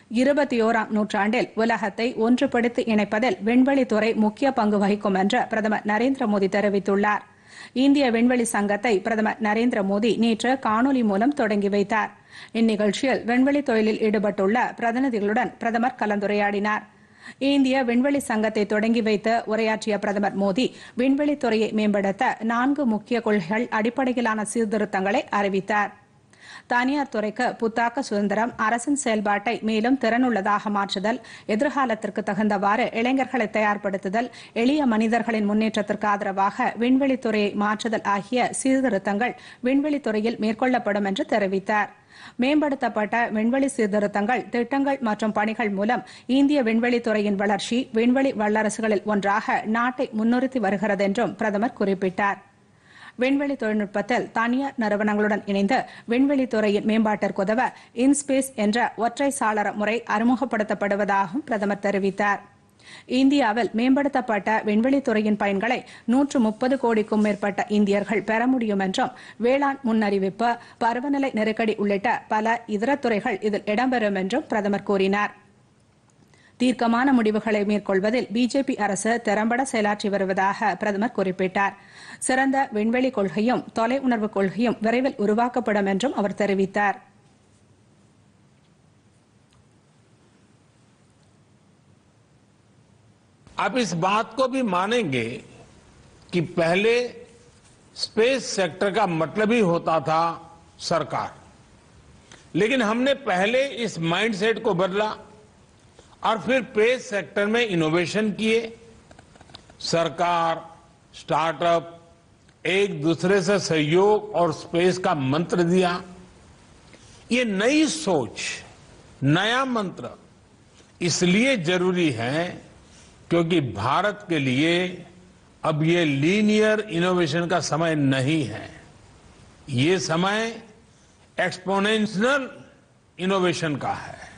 இருபத்தி ஓராம் நூற்றாண்டில் உலகத்தை ஒன்றுபடுத்தி இணைப்பதில் விண்வெளித்துறை முக்கிய பங்கு வகிக்கும் என்று பிரதமர் நரேந்திர மோடி தெரிவித்துள்ளார் இந்திய விண்வெளி சங்கத்தை பிரதமர் நரேந்திர மோடி நேற்று காணொலி மூலம் தொடங்கி வைத்தார் இந்நிகழ்ச்சியில் விண்வெளி தொழிலில் ஈடுபட்டுள்ள பிரதிநிதிகளுடன் பிரதமர் கலந்துரையாடினார் இந்திய விண்வெளி சங்கத்தை தொடங்கி வைத்து உரையாற்றிய பிரதமர் மோடி விண்வெளித்துறையை மேம்படுத்த நான்கு முக்கிய கொள்கைகள் அடிப்படையிலான சீர்திருத்தங்களை அறிவித்தார் தனியார் துறைக்கு புத்தாக்க சுதந்திரம் அரசின் செயல்பாட்டை மேலும் திறனுள்ளதாக மாற்றுதல் எதிர்காலத்திற்கு தகுந்தவாறு இளைஞர்களை தயார்படுத்துதல் எளிய மனிதர்களின் முன்னேற்றத்திற்கு ஆதரவாக விண்வெளித்துறையை மாற்றுதல் ஆகிய சீர்திருத்தங்கள் விண்வெளித்துறையில் மேற்கொள்ளப்படும் என்று தெரிவித்தார் மேம்படுத்தப்பட்ட விண்வெளி சீர்திருத்தங்கள் திட்டங்கள் மற்றும் பணிகள் மூலம் இந்திய விண்வெளித்துறையின் வளர்ச்சி விண்வெளி வல்லரசுகளில் ஒன்றாக நாட்டை முன்னிறுத்தி வருகிறது என்றும் பிரதமர் குறிப்பிட்டார் விண்வெளி தொழில்நுட்பத்தில் தனியார் நிறுவனங்களுடன் இணைந்து விண்வெளித்துறையின் மேம்பாட்டிற்கு உதவ இன்ஸ்பேஸ் என்ற ஒற்றை சாளர முறை அறிமுகப்படுத்தப்படுவதாகவும் பிரதமர் தெரிவித்தார் இந்தியாவில் மேம்படுத்தப்பட்ட விண்வெளித்துறையின் பயன்களை நூற்று முப்பது கோடிக்கும் மேற்பட்ட இந்தியர்கள் பெற முடியும் என்றும் வேளாண் முன்னறிவிப்பு பருவநிலை நெருக்கடி உள்ளிட்ட பல இதர துறைகள் இதில் இடம்பெறும் என்றும் பிரதமர் கூறினார் தீர்க்கமான முடிவுகளை மேற்கொள்வதில் பிஜேபி அரசு திறம்பட செயலாற்றி வருவதாக பிரதமர் குறிப்பிட்டார் சிறந்த விண்வெளி கொள்கையும் தொலை உணர்வு கொள்கையும் விரைவில் உருவாக்கப்படும் என்றும் அவர் தெரிவித்தார் आप इस बात को भी मानेंगे कि पहले स्पेस सेक्टर का मतलब ही होता था सरकार लेकिन हमने पहले इस माइंडसेट को बदला और फिर स्पेस सेक्टर में इनोवेशन किए सरकार स्टार्टअप एक दूसरे से सहयोग और स्पेस का मंत्र दिया ये नई सोच नया मंत्र इसलिए जरूरी है क्योंकि भारत के लिए अब ये लीनियर इनोवेशन का समय नहीं है ये समय एक्सपोनेंशियल इनोवेशन का है